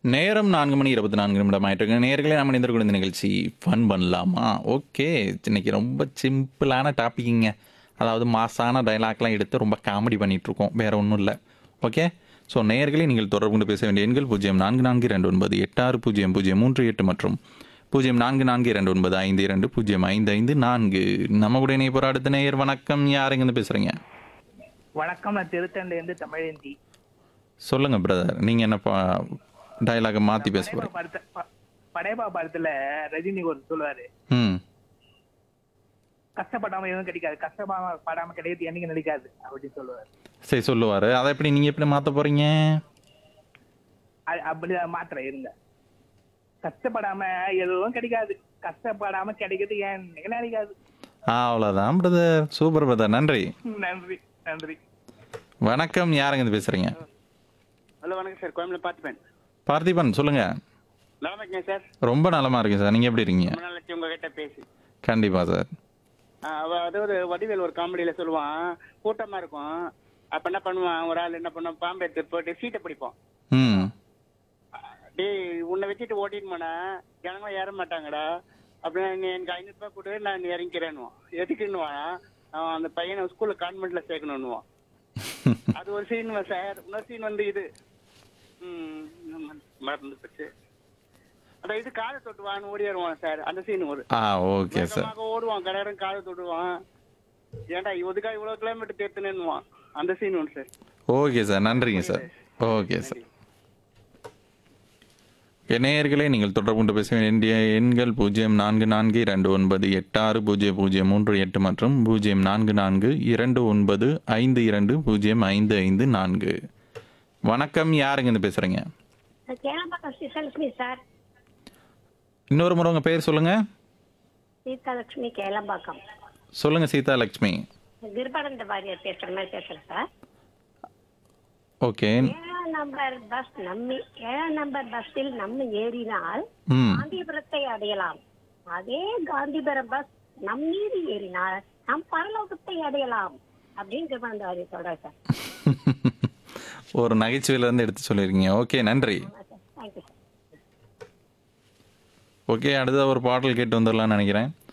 நேரம் நான்கு மணி இருபத்தி நான்கு நிமிடம் ஆயிட்டு நேர்களே நம்ம இணைந்திருக்கிற இந்த நிகழ்ச்சி ஃபன் பண்ணலாமா ஓகே இன்னைக்கு ரொம்ப சிம்பிளான டாபிக்ங்க அதாவது மாசான டைலாக்லாம் எடுத்து ரொம்ப காமெடி பண்ணிட்டு இருக்கோம் வேற ஒன்றும் இல்லை ஓகே ஸோ நேயர்களே நீங்கள் தொடர்பு கொண்டு பேச வேண்டிய எண்கள் பூஜ்ஜியம் நான்கு நான்கு இரண்டு ஒன்பது எட்டு ஆறு பூஜ்ஜியம் பூஜ்ஜியம் மூன்று எட்டு மற்றும் பூஜ்ஜியம் நான்கு நான்கு இரண்டு ஒன்பது ஐந்து இரண்டு பூஜ்ஜியம் ஐந்து ஐந்து நான்கு நம்ம கூட இணைய போகிற அடுத்த நேயர் வணக்கம் யாருங்கன்னு பேசுகிறீங்க வணக்கம் நான் திருத்தண்டையிலிருந்து தமிழந்தி சொல்லுங்கள் பிரதர் நீங்கள் என்ன டைலாகை மாற்றி பேச படையப்பா போகிறீங்க படத்த- ப- படையப்பா படத்துல ரஜினி ஒரு சொல்லுவாரு ம் கஷ்டப்படாம எதுவும் கிடைக்காது கஷ்டப்படாம படாம கிடையாது என்னைக்கு நடிக்காது அப்படின்னு சொல்லுவாரு சரி சொல்லுவார் அதை எப்படி நீங்கள் எப்படி மாற்ற போகிறீங்க அது- அப்படி மாத்திர இருங்க கஷ்டப்படாம எதுவும் கிடைக்காது கஷ்டப்படாம கிடைக்கிறது ஏன் நினைக்காது அவ்வளோதான் பிரதர் சூப்பர் பிரதர் நன்றி நன்றி நன்றி வணக்கம் யாருங்க இது பேசுகிறீங்க ஹலோ வணக்கம் சார் கோயம்புல பார்த்துப்பேன் பார்த்திபன் சொல்லுங்கள் நலமா இருக்கேன் சார் ரொம்ப நலமாக இருக்கேன் சார் நீங்கள் எப்படி இருக்கீங்க ரொம்ப நாள் ஆச்சு உங்ககிட்ட பேசி கண்டிப்பாக சார் ஆ, அவ அதாவது வடிவேல் ஒரு காமெடியில சொல்லுவான் கூட்டமா இருக்கும் அப்ப என்ன பண்ணுவான் ஒரு ஆள் என்ன பண்ணுவான் பாம்பு எடுத்து போட்டு சீட்டை பிடிப்போம் ம் டேய் உன்னை வச்சுட்டு ஓட்டிட்டு போனா ஜனங்க ஏற மாட்டாங்கடா அப்படின்னா நீ எனக்கு ஐநூறு ரூபாய் கொடு நான் இறங்கிறேன்னுவான் எதுக்குன்னுவான் அவன் அந்த பையனை ஸ்கூல்ல கான்வென்ட்ல சேர்க்கணும்னுவான் அது ஒரு சீன் சார் இன்னொரு சீன் வந்து இது ம், மறந்து போச்சு அந்த இது காதை தொட்டுவான்னு ஓடி வருவான் சார் அந்த சீன் ஒரு ஆ ஓகே சார் வேகமாக ஓடுவான் கடகரன் காதை தொடுவான் ஏன்டா இதுக்கா இவ்வளவு கிலோமீட்டர் தேர்த்துனேன்னுவான் அந்த சீன் ஒன்று சார் ஓகே சார் நன்றிங்க சார் ஓகே சார் நேயர்களே நீங்கள் தொடர்பு கொண்டு பேச வேண்டிய எண்கள் பூஜ்ஜியம் நான்கு நான்கு இரண்டு ஒன்பது எட்டு ஆறு பூஜ்ஜியம் பூஜ்ஜியம் மூன்று எட்டு மற்றும் பூஜ்ஜியம் நான்கு நான்கு இரண்டு ஒன்பது ஐந்து இரண்டு பூஜ்ஜியம் ஐந்து ஐந்து நான்கு வணக்கம் யாருங்க இருந்து பேசுகிறீங்க கேளம்பாக்கம் சீதாலட்சுமி சார் இன்னொரு முறை உங்கள் பேர் சொல்லுங்கள் சீதாலட்சுமி கேளம்பாக்கம் சொல்லுங்கள் சீதா லக்ஷ்மி கிருபானந்த வாரியர் பேசுற மாதிரி பேசுறேன் சார் ஓகே ஏழாம் நம்பர் பஸ் நம்மி ஏழாம் நம்பர் பஸ்ஸில் நம்ம ஏறினால் ம் காந்திபுரத்தை அடையலாம் அதே காந்திபுரம் பஸ் நம் மீது ஏறினால் நம் பரலோகத்தை அடையலாம் அப்படின்னு கிருபானந்த வாரியர் சொல்றாரு சார் ஒரு நகைச்சுவையிலேருந்து எடுத்து சொல்லியிருக்கீங்க ஓகே நன்றி தேங்க்யூ சார் ஓகே அடுத்த ஒரு பாடல் கேட்டு வந்துடலாம்னு நினைக்கிறேன்